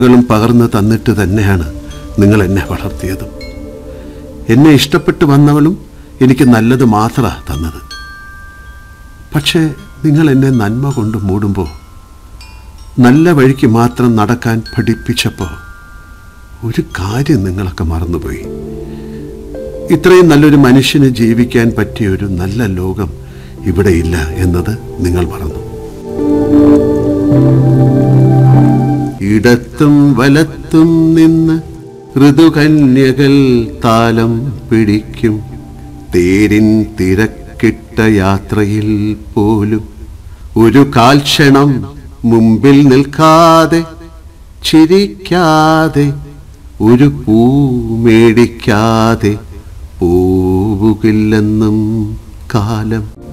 കളും പകർന്നു തന്നിട്ട് തന്നെയാണ് നിങ്ങൾ എന്നെ വളർത്തിയതും എന്നെ ഇഷ്ടപ്പെട്ട് വന്നവളും എനിക്ക് നല്ലത് മാത്രമാണ് തന്നത് പക്ഷേ നിങ്ങൾ എന്നെ നന്മ കൊണ്ട് മൂടുമ്പോൾ നല്ല വഴിക്ക് മാത്രം നടക്കാൻ പഠിപ്പിച്ചപ്പോൾ ഒരു കാര്യം നിങ്ങളൊക്കെ മറന്നുപോയി ഇത്രയും നല്ലൊരു മനുഷ്യന് ജീവിക്കാൻ പറ്റിയ ഒരു നല്ല ലോകം ഇവിടെയില്ല എന്നത് നിങ്ങൾ മറന്നു ഇടത്തും വലത്തും നിന്ന് ഋതുകന്യകൾ താലം പിടിക്കും തേരിൻ തിരക്കിട്ട യാത്രയിൽ പോലും ഒരു കാൽക്ഷണം മുമ്പിൽ നിൽക്കാതെ ചിരിക്കാതെ ഒരു പൂ മേടിക്കാതെ പോവുകില്ലെന്നും കാലം